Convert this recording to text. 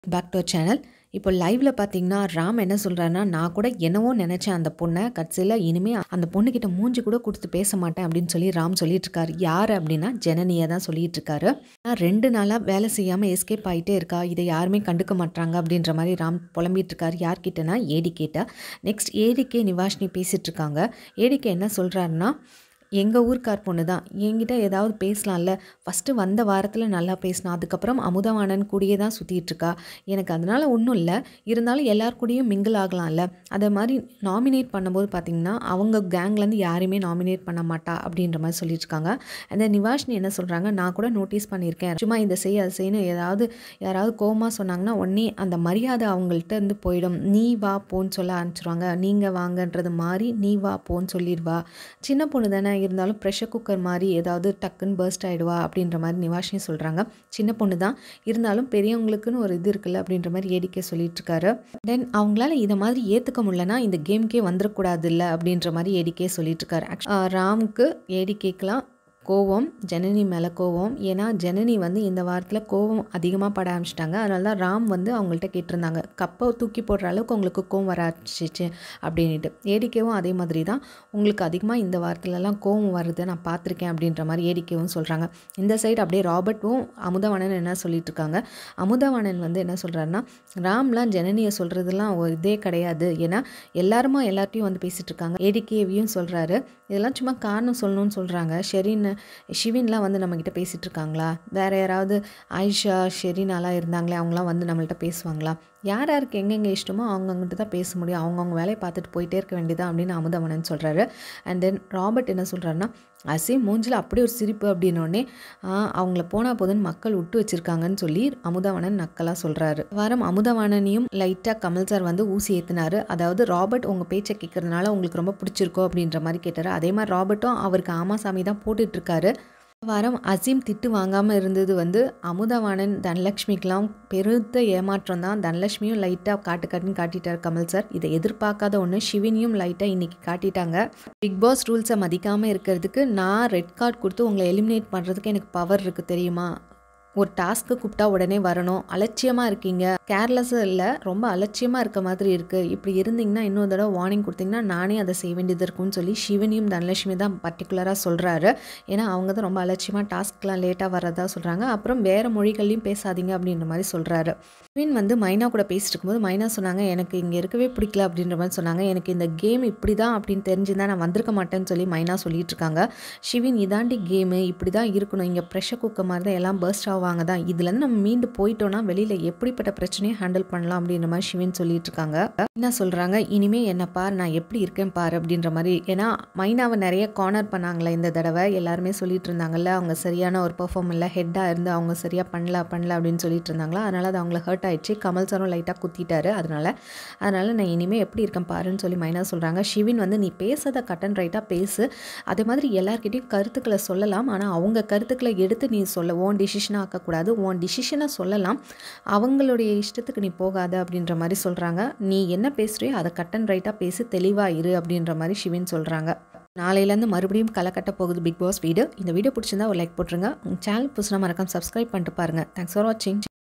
back to channel இப்போ லைவ்ல பார்த்தீங்கன்னா ராம் என்ன சொல்றாருன்னா நான் கூட என்னவோ நினைச்சேன் அந்த பொண்ணை கட்சியில் இனிமே அந்த பொண்ணுக்கிட்ட மூஞ்சி கூட கொடுத்து பேச மாட்டேன் அப்படின்னு சொல்லி ராம் சொல்லிட்டு இருக்காரு யார் அப்படின்னா ஜனனியை தான் சொல்லிட்டு இருக்காரு ஆனா, ரெண்டு நாளாக வேலை செய்யாமல் எஸ்கேப் ஆகிட்டே இருக்கா இதை யாருமே கண்டுக்க மாட்டாங்க அப்படின்ற மாதிரி ராம் புலம்பிட்டு இருக்காரு யார்கிட்டனா ஏடிகேட்ட நெக்ஸ்ட் ஏடிகே நிவாஷினி பேசிட்டு இருக்காங்க ஏடிகே என்ன சொல்றாருன்னா எங்கள் ஊர்க்கார் பொண்ணு தான் என்கிட்ட ஏதாவது பேசலாம்ல ஃபஸ்ட்டு வந்த வாரத்தில் நல்லா பேசினா அதுக்கப்புறம் அமுதவாணன் கூடயே தான் சுற்றிட்டு இருக்கா எனக்கு அதனால் ஒன்றும் இல்லை இருந்தாலும் எல்லார் கூடயும் மிங்கிள் ஆகலாம்ல அதை மாதிரி நாமினேட் பண்ணும்போது பார்த்தீங்கன்னா அவங்க கேங்லேருந்து யாரையுமே நாமினேட் பண்ண மாட்டா அப்படின்ற மாதிரி சொல்லிட்டு இருக்காங்க அந்த நிவாஷினி என்ன சொல்கிறாங்க நான் கூட நோட்டீஸ் பண்ணியிருக்கேன் சும்மா இதை செய் அதை செய்யணும் ஏதாவது யாராவது கோவமாக சொன்னாங்கன்னா உடனே அந்த மரியாதை அவங்கள்ட்ட இருந்து போயிடும் நீ வா போன்னு சொல்ல ஆரம்பிச்சிருவாங்க நீங்கள் வாங்கன்றது மாதிரி நீ வா போன்னு சொல்லிடுவா சின்ன பொண்ணு தானே இருந்தாலும் ப்ரெஷர் குக்கர் மாதிரி ஏதாவது டக்குன்னு பர்ஸ்ட் ஆகிடுவா அப்படின்ற மாதிரி நிவாஷினி சொல்கிறாங்க சின்ன பொண்ணு தான் இருந்தாலும் பெரியவங்களுக்குன்னு ஒரு இது இருக்குல்ல அப்படின்ற மாதிரி ஏடிக்கே சொல்லிட்டு இருக்காரு தென் அவங்களால இதை மாதிரி ஏற்றுக்க முடியலனா இந்த கேம்க்கே வந்துடக்கூடாது இல்லை அப்படின்ற மாதிரி ஏடிக்கே சொல்லிட்டு இருக்காரு Actu- ஆஹ் ராமுக்கு ஏடிக்கேக்கெலாம் கோவம் ஜனனி மேலே கோவம் ஏன்னா ஜனனி வந்து இந்த வாரத்தில் கோவம் அதிகமாக பட ஆரம்பிச்சிட்டாங்க அதனால தான் ராம் வந்து அவங்கள்ட்ட கேட்டிருந்தாங்க கப்பை தூக்கி போடுற அளவுக்கு உங்களுக்கு கோவம் வர ஆரம்பிச்சிச்சு அப்படின்ட்டு ஏடிக்கேவும் அதே மாதிரி தான் உங்களுக்கு அதிகமாக இந்த வாரத்துலலாம் கோவம் வருது நான் பார்த்துருக்கேன் அப்படின்ற மாதிரி ஏடிக்கேவும் சொல்கிறாங்க இந்த சைடு அப்படியே ராபர்ட்டும் அமுதவாணன் என்ன சொல்லிட்டு இருக்காங்க அமுதவாணன் வந்து என்ன சொல்கிறாருன்னா ராம்லாம் ஜனனியை சொல்கிறதுலாம் ஒரு இதே கிடையாது ஏன்னா எல்லாருமா எல்லார்ட்டையும் வந்து பேசிகிட்டு இருக்காங்க ஏடிகேவியும் சொல்கிறாரு இதெல்லாம் சும்மா காரணம் சொல்லணும்னு சொல்கிறாங்க ஷெரின் ஷிவின்லாம் வந்து நம்மக்கிட்ட பேசிகிட்டு இருக்காங்களா வேறு யாராவது ஆயிஷா ஷெரினாலாம் இருந்தாங்களே அவங்களாம் வந்து நம்மள்ட்ட பேசுவாங்களா யார் யாருக்கு எங்கெங்கே இஷ்டமோ அவங்கங்கிட்ட தான் பேச முடியும் அவங்கவுங்க வேலையை பார்த்துட்டு போயிட்டே இருக்க வேண்டியதான் அப்படின்னு அமுதவனன் சொல்கிறாரு அண்ட் தென் ராபர்ட் என்ன சொல்கிறாருன்னா அசீம் மூஞ்சில் அப்படி ஒரு சிரிப்பு அப்படின்னோடனே அவங்கள போனால் போதுன்னு மக்கள் விட்டு வச்சிருக்காங்கன்னு சொல்லி அமுதவனன் நக்கலாக சொல்கிறாரு வாரம் அமுதவாணனையும் லைட்டாக கமல் சார் வந்து ஊசி ஏற்றினாரு அதாவது ராபர்ட் உங்கள் பேச்சை கேட்கறதுனால உங்களுக்கு ரொம்ப பிடிச்சிருக்கோ அப்படின்ற மாதிரி கேட்டார் அதே மாதிரி ராபர்ட்டும் அவருக்கு ஆமாசாமி தான் போட்டுட்டு இருக்காரு வாரம் அசீம் திட்டு வாங்காமல் இருந்தது வந்து அமுதவாணன் தனலக்ஷ்மிக்கெலாம் பெருத்த ஏமாற்றம் தான் தனலக்ஷ்மியும் லைட்டாக காட்டு காட்டுன்னு காட்டிட்டார் கமல் சார் இதை எதிர்பார்க்காத ஒன்று சிவினியும் லைட்டாக இன்னைக்கு காட்டிட்டாங்க பிக் பாஸ் ரூல்ஸை மதிக்காமல் இருக்கிறதுக்கு நான் ரெட் கார்டு கொடுத்து உங்களை எலிமினேட் பண்ணுறதுக்கு எனக்கு பவர் இருக்குது தெரியுமா ஒரு டாஸ்க்கு கூப்பிட்டா உடனே வரணும் அலட்சியமாக இருக்கீங்க கேர்லெஸ்ஸும் இல்லை ரொம்ப அலட்சியமாக இருக்க மாதிரி இருக்குது இப்படி இருந்தீங்கன்னா இன்னொரு தடவை வார்னிங் கொடுத்தீங்கன்னா நானே அதை செய்ய வேண்டியது இருக்கும்னு சொல்லி சிவனியும் தனலட்சுமி தான் பர்டிகுலராக சொல்கிறாரு ஏன்னா அவங்க தான் ரொம்ப அலட்சியமாக டாஸ்க்லாம் லேட்டாக வரதா சொல்கிறாங்க அப்புறம் வேறு மொழிகள்லையும் பேசாதீங்க அப்படின்ற மாதிரி சொல்கிறாரு சிவின் வந்து மைனா கூட பேசிட்டு இருக்கும்போது மைனா சொன்னாங்க எனக்கு இங்கே இருக்கவே பிடிக்கல அப்படின்ற மாதிரி சொன்னாங்க எனக்கு இந்த கேம் இப்படி தான் அப்படின்னு தெரிஞ்சுதான் நான் வந்திருக்க மாட்டேன்னு சொல்லி மைனா சொல்லிட்டு இருக்காங்க ஷிவின் இதாண்டி கேமு இப்படி தான் இருக்கணும் இங்கே ப்ரெஷர் குக்கர் மாதிரி தான் எல்லாம் பர்ஸ்ட் ஆவாங்க தான் இதுலேருந்து நம்ம மீண்டு போயிட்டோம்னா வெளியில் எப்படிப்பட்ட பிரச்சனையும் ஹேண்டில் பண்ணலாம் அப்படின்ற மாதிரி ஷிவின் சொல்லிட்டு இருக்காங்க என்ன சொல்கிறாங்க இனிமே என்ன பார் நான் எப்படி இருக்கேன் பார் அப்படின்ற மாதிரி ஏன்னா மைனாவை நிறைய கார்னர் பண்ணாங்களே இந்த தடவை எல்லாருமே சொல்லிட்டு இருந்தாங்கல்ல அவங்க சரியான ஒரு பெர்ஃபார்ம் இல்லை ஹெட்டாக இருந்து அவங்க சரியாக பண்ணல பண்ணல அப்படின்னு சொல்லிட்டு இருந்தாங்களா அதனால அது அவங்கள ஹர்ட் ஆயிடுச்சு கமல் சாரும் லைட்டாக குத்திட்டாரு அதனால அதனால நான் இனிமேல் எப்படி இருக்கேன் பாருன்னு சொல்லி மைனா சொல்கிறாங்க ஷிவின் வந்து நீ பேசுறத கட் அண்ட் ரைட்டாக பேசு அதே மாதிரி எல்லார்கிட்டையும் கருத்துக்களை சொல்லலாம் ஆனால் அவங்க கருத்துக்களை எடுத்து நீ சொல்ல ஓன் டிசிஷனாக ஆக்கக்கூடாது ஓன் டிசிஷனை சொல்லலாம் அவங்களுடைய இஷ்டத்துக்கு நீ போகாத அப்படின்ற மாதிரி சொல்கிறாங்க நீ என்ன பேசுறியோ அதை கட் அண்ட் ரைட்டாக பேசி தெளிவாக இரு அப்படின்ற மாதிரி ஷிவின் சொல்கிறாங்க நாளையிலேருந்து மறுபடியும் களை கட்ட போகுது பிக் பாஸ் வீடு இந்த வீடியோ பிடிச்சிருந்தா ஒரு லைக் போட்டுருங்க உங்கள் சேனல் புதுசுனா மறக்காம சப்ஸ்கிரைப் பண்ணிட்டு பாருங்கள் தேங்க்ஸ் ஃபார் வாட்சிங்